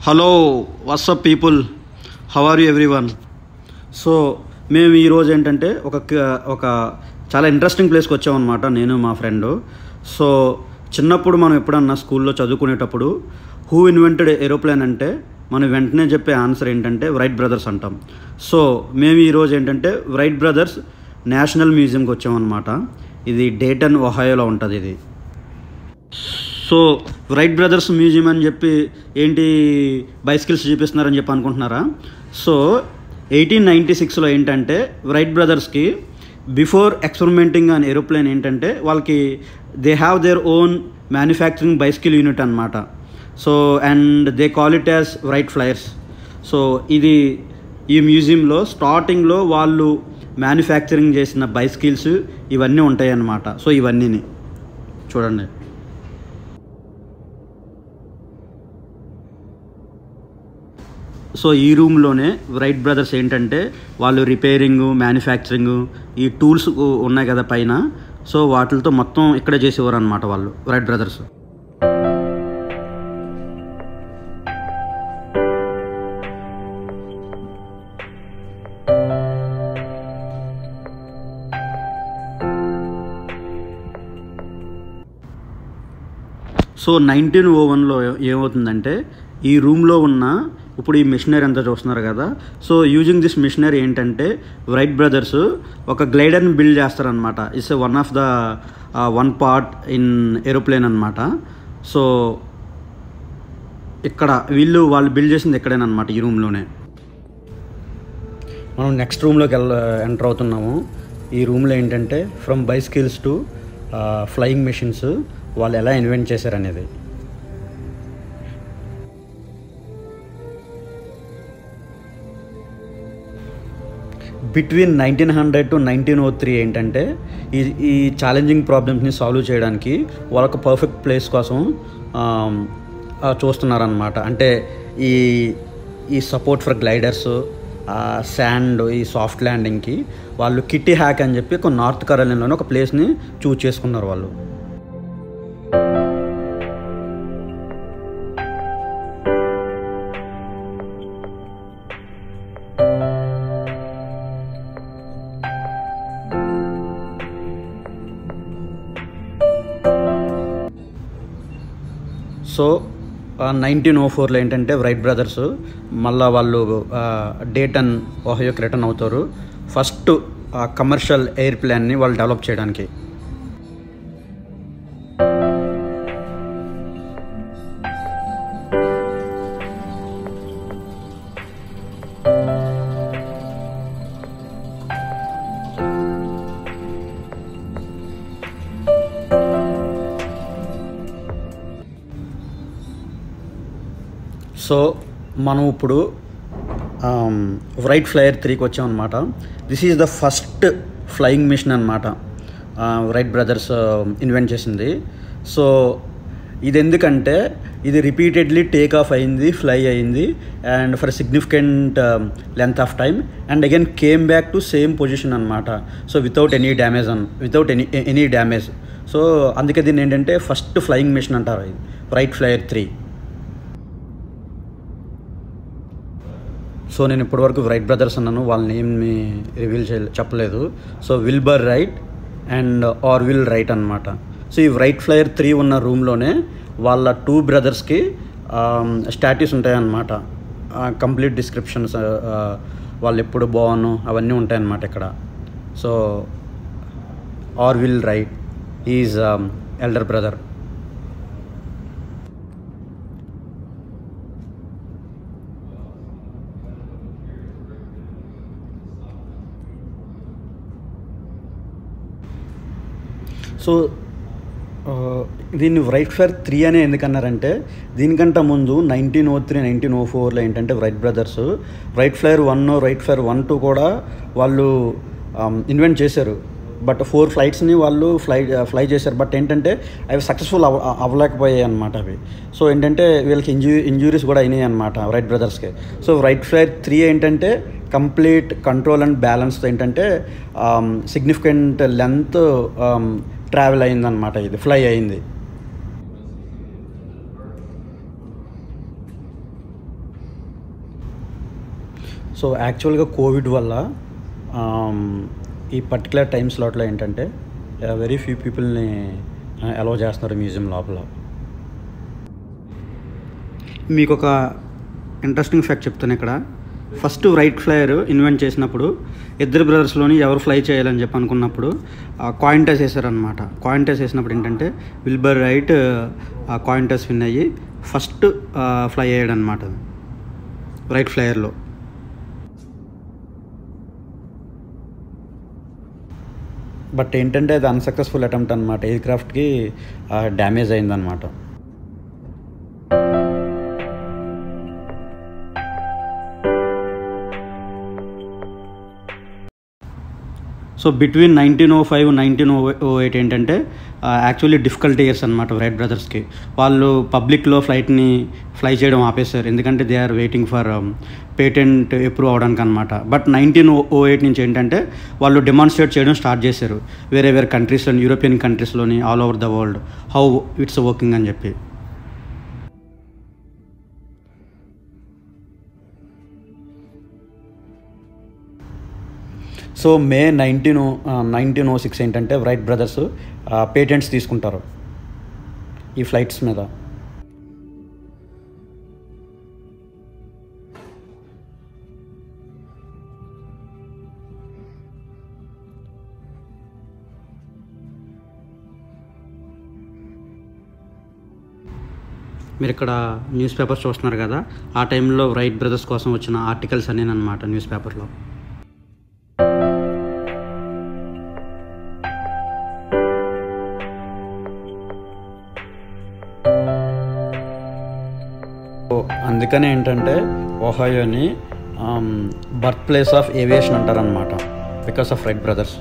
hello what's up people how are you everyone so మేము ఈరోజు ఏంటంటే ఒక క- ఒక చాలా ఇంట్రెస్టింగ్ ప్లేస్కి వచ్చామన్నమాట నేను మా ఫ్రెండ్ సో చిన్నప్పుడు మనం ఎప్పుడన్నా స్కూల్లో చదువుకునేటప్పుడు హూ ఇన్వెంటెడ్ ఏరోప్లేన్ అంటే మనం వెంటనే చెప్పే ఆన్సర్ ఏంటంటే రైట్ బ్రదర్స్ అంటాం సో మేము ఈరోజు ఏంటంటే రైట్ బ్రదర్స్ నేషనల్ మ్యూజియంకి వచ్చామన్నమాట ఇది డేటన్ ఒహాయోలో ఉంటుంది ఇది సో రైట్ బ్రదర్స్ మ్యూజియం అని చెప్పి ఏంటి బైసికల్స్ చూపిస్తున్నారని చెప్పి అనుకుంటున్నారా సో ఎయిటీన్ నైంటీ సిక్స్లో ఏంటంటే రైట్ బ్రదర్స్కి బిఫోర్ ఎక్స్పెరిమెంటింగ్ ఆన్ ఏరోప్లేన్ ఏంటంటే వాళ్ళకి they have their own manufacturing bicycle unit అనమాట so and they call it as Wright flyers so ఇది ఈ మ్యూజియంలో స్టార్టింగ్లో వాళ్ళు మ్యానుఫ్యాక్చరింగ్ చేసిన బైసికల్స్ ఇవన్నీ ఉంటాయి అన్నమాట సో ఇవన్నీని చూడండి సో ఈ రూమ్లోనే రైట్ బ్రదర్స్ ఏంటంటే వాళ్ళు రిపేరింగ్ మ్యానుఫ్యాక్చరింగ్ ఈ టూల్స్ ఉన్నాయి కదా పైన సో వాటితో మొత్తం ఇక్కడే చేసేవారు అనమాట వాళ్ళు Wright brothers so nineteen o వన్లో ఏమవుతుందంటే ఈ రూమ్లో ఉన్న ఇప్పుడు ఈ మిషనరీ అంతా చూస్తున్నారు కదా సో యూజింగ్ దిస్ మిషనరీ ఏంటంటే రైట్ బ్రదర్స్ ఒక గ్లైడర్ని బిల్డ్ చేస్తారనమాట it's one of the one part in aeroplane అనమాట సో ఇక్కడ వీళ్ళు వాళ్ళు బిల్డ్ చేసింది ఎక్కడేనమాట ఈ రూమ్లోనే మనం నెక్స్ట్ రూమ్లోకి వెళ్ళ ఎంటర్ అవుతున్నాము ఈ రూమ్లో ఏంటంటే from bicycles to flying machines వాళ్ళు ఎలా ఇన్వెంట్ చేశారనేది between nineteen hundred to nineteen o three ఏంటంటే ఈ ఈ ఛాలెంజింగ్ ప్రాబ్లమ్స్ని సాల్వ్ చేయడానికి వాళ్ళొక పర్ఫెక్ట్ ప్లేస్ కోసం ఆమ్, ఆ, చూస్తున్నారనమాట అంటే ఈ ఈ సపోర్ట్ ఫర్ గ్లైడర్స్ శాండ్ ఈ సాఫ్ట్ ల్యాండింగ్కి వాళ్ళు కిట్టి హ్యాక్ అని చెప్పి ఒక నార్త్ కరోలినాలోనే ఒక ప్లేస్ని చూజ్ చేసుకున్నారు వాళ్ళు సో నైన్టీన్ ఓ ఫోర్లో ఏంటంటే రైట్ బ్రదర్స్ మళ్ళా వాళ్ళు డేటన్ ఓహయోకి రిటర్న్ అవుతారు ఫస్ట్ కమర్షియల్ ఎయిర్ ప్లాన్ని వాళ్ళు డెవలప్ చేయడానికి సో మనం ఇప్పుడు రైట్ ఫ్లైయర్ త్రీకి వచ్చామన్నమాట this is the first flying machine అనమాట రైట్ బ్రదర్స్ ఇన్వెంట్ చేసింది సో ఇది ఎందుకంటే ఇది రిపీటెడ్లీ టేక్ ఆఫ్ అయింది ఫ్లై అయింది and for significant length of time and again came back to same position అనమాట so without any damage and without any any damage so అందుకే దీన్ని ఏంటంటే ఫస్ట్ ఫ్లయింగ్ మిషన్ అంటారు ఇది రైట్ ఫ్లైయర్ త్రీ సో నేను ఇప్పటివరకు right brothers అన్నాను వాళ్ళ నేమ్ని రివీల్ చేయ చెప్పలేదు so Wilbur Wright and Orville Wright అనమాట సో ఈ రైట్ ఫ్లైయర్ త్రీ ఉన్న రూమ్లోనే వాళ్ళ టూ బ్రదర్స్కి స్టాట్యూస్ ఉంటాయన్నమాట కంప్లీట్ డిస్క్రిప్షన్స్ వాళ్ళు ఎప్పుడు బాగును అవన్నీ ఉంటాయన్నమాట ఇక్కడ so Orville Wright is elder brother so ఆ, దీన్ని రైట్ ఫైర్ త్రీ అనే ఎందుకన్నారంటే దీనికంటే ముందు nineteen o three nineteen o ఫోర్లో ఏంటంటే Wright brothers Wright flyer one Wright flyer one two కూడా వాళ్ళు ఇన్వెంట్ చేశారు బట్ ఫోర్ ఫ్లైట్స్ని వాళ్ళు ఫ్లై ఫ్లై చేశారు బట్ ఏంటంటే అవి సక్సెస్ఫుల్ అవ అవ్వలేకపోయాయి అనమాట అవి సో ఏంటంటే వీళ్ళకి ఇంజూ ఇంజూరీస్ కూడా అయినాయి అనమాట రైట్ బ్రదర్స్కి సో రైట్ ఫ్లైర్ త్రీ ఏంటంటే కంప్లీట్ కంట్రోల్ అండ్ బ్యాలెన్స్ ఏంటంటే సిగ్నిఫికెంట్ లెంత్ ట్రావెల్ అయిందనమాట ఇది ఫ్లై అయింది సో యాక్చువల్గా కోవిడ్ వల్ల ఆమ్, ఈ పర్టికులర్ టైం స్లాట్లో ఏంటంటే వెరీ ఫ్యూ పీపుల్ని అలౌ చేస్తున్నారు మ్యూజియం లోపల మీకు ఒక ఇంట్రెస్టింగ్ ఫ్యాక్ట్ చెప్తాను ఇక్కడ ఫస్ట్ రైట్ ఫ్లైయర్ ఇన్వెంట్ చేసినప్పుడు ఇద్దరు బ్రదర్స్లోని ఎవరు ఫ్లై చేయాలని చెప్పి అనుకున్నప్పుడు కాయిన్ టెస్ వేసారనమాట కాయిన్ టెస్ వేసినప్పుడు ఏంటంటే Wilbur Wright coin toss win అయ్యి ఫస్ట్ ఫ్లై అయ్యాడు అనమాట రైట్ ఫ్లైయర్లో బట్ ఏంటంటే అది అన్సక్సెస్ఫుల్ అటెంప్ట్ అనమాట ఎయిర్ క్రాఫ్ట్కి డ్యామేజ్ అయిందనమాట so between nineteen o five nineteen o o eight ఏంటంటే యాక్చువల్లీ డిఫికల్ట్ ఇయర్స్ అనమాట రైట్ బ్రదర్స్కి వాళ్ళు పబ్లిక్లో ఫ్లైట్ని ఫ్లై చేయడం ఆపేశారు ఎందుకంటే they are waiting for patent approve అవడానికి అనమాట బట్ నైన్టీన్ ఓ ఎయిట్ నుంచి ఏంటంటే వాళ్ళు డెమాన్స్ట్రేట్ చేయడం స్టార్ట్ చేశారు వేరే వేరే కంట్రీస్లోని యూరోపియన్ కంట్రీస్లోని all over the world how it's working అని చెప్పి so May nineteen nineteen o six ఏంటంటే రైట్ బ్రదర్స్ పేటెంట్స్ తీసుకుంటారు ఈ ఫ్లైట్స్ మీద మీరు ఇక్కడ న్యూస్ పేపర్స్ చూస్తున్నారు కదా ఆ టైంలో రైట్ బ్రదర్స్ కోసం వచ్చిన ఆర్టికల్స్ అనేనమాట న్యూస్ పేపర్లో సో అందుకనే ఏంటంటే ఒహాయోని బర్త్ ప్లేస్ ఆఫ్ ఏవియేషన్ అంటారనమాట because of Wright brothers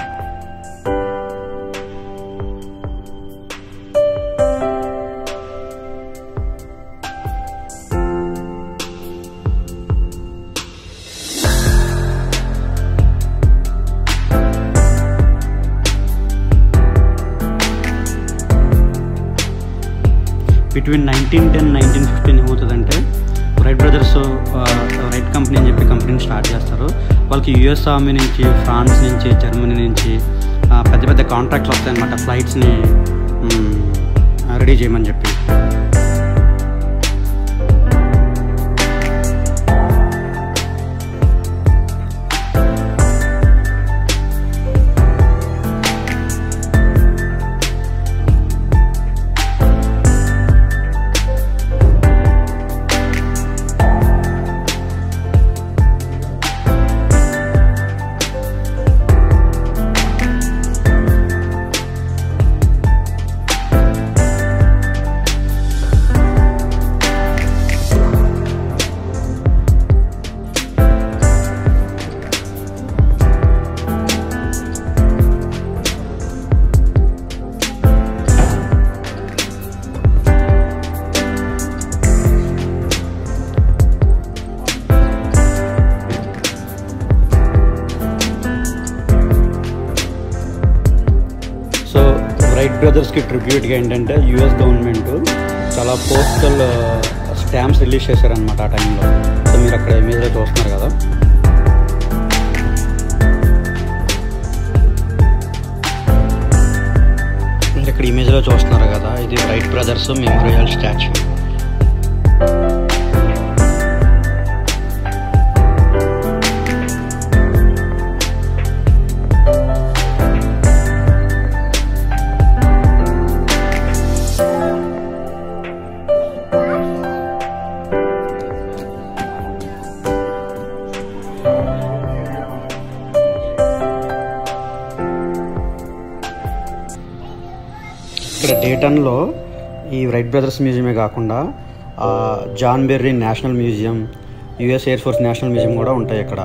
between nineteen ten nineteen fifteen ఏమవుతుందంటే రైట్ బ్రదర్స్ రైట్ కంపెనీ అని చెప్పి కంపెనీని స్టార్ట్ చేస్తారు వాళ్ళకి యుఎస్ ఆర్మీ నుంచి ఫ్రాన్స్ నుంచి జర్మనీ నుంచి ఆ, పెద్ద పెద్ద కాంట్రాక్ట్స్ వస్తాయన్నమాట ఫ్లైట్స్ని రెడీ చేయమని చెప్పి సో రైట్ బ్రదర్స్కి ట్రిబ్యూట్గా ఏంటంటే యుఎస్ గవర్నమెంట్ చాలా పోస్టల్ స్టాంప్స్ రిలీజ్ చేశారనమాట ఆ టైంలో సో మీరు అక్కడ ఇమేజ్లో చూస్తున్నారు కదా మీరు ఇక్కడ ఇమేజ్లో చూస్తున్నారు కదా ఇది రైట్ బ్రదర్స్ మెమోరియల్ స్టాచ్యూ ఇక్కడ డేటన్లో ఈ రైట్ బ్రదర్స్ మ్యూజియమే కాకుండా ఆ, John Berry national museum US air force national museum కూడా ఉంటాయి ఇక్కడ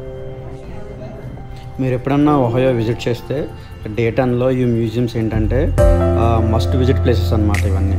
మీరు ఎప్పుడన్నా ఒహయో విజిట్ చేస్తే డేటన్లో ఈ మ్యూజియంస్ ఏంటంటే మస్ట్ విజిట్ ప్లేసెస్ అన్నమాట ఇవన్నీ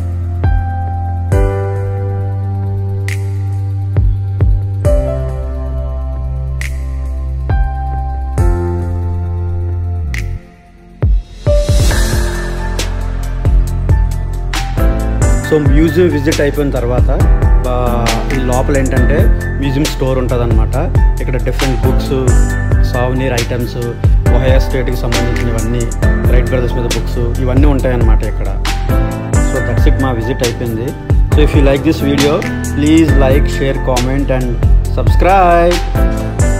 సో మ్యూజియం విజిట్ అయిపోయిన తర్వాత ఆ, ఈ లోపల ఏంటంటే మ్యూజియం స్టోర్ ఉంటుంది ఇక్కడ different books souvenir items Ohio స్టేట్కి సంబంధించినవన్నీ రైట్ బ్రదర్స్ మీద బుక్స్ ఇవన్నీ ఉంటాయన్నమాట ఇక్కడ సో దట్స్ ఇట్ మా విజిట్ అయిపోయింది so if you like this video please like share comment and subscribe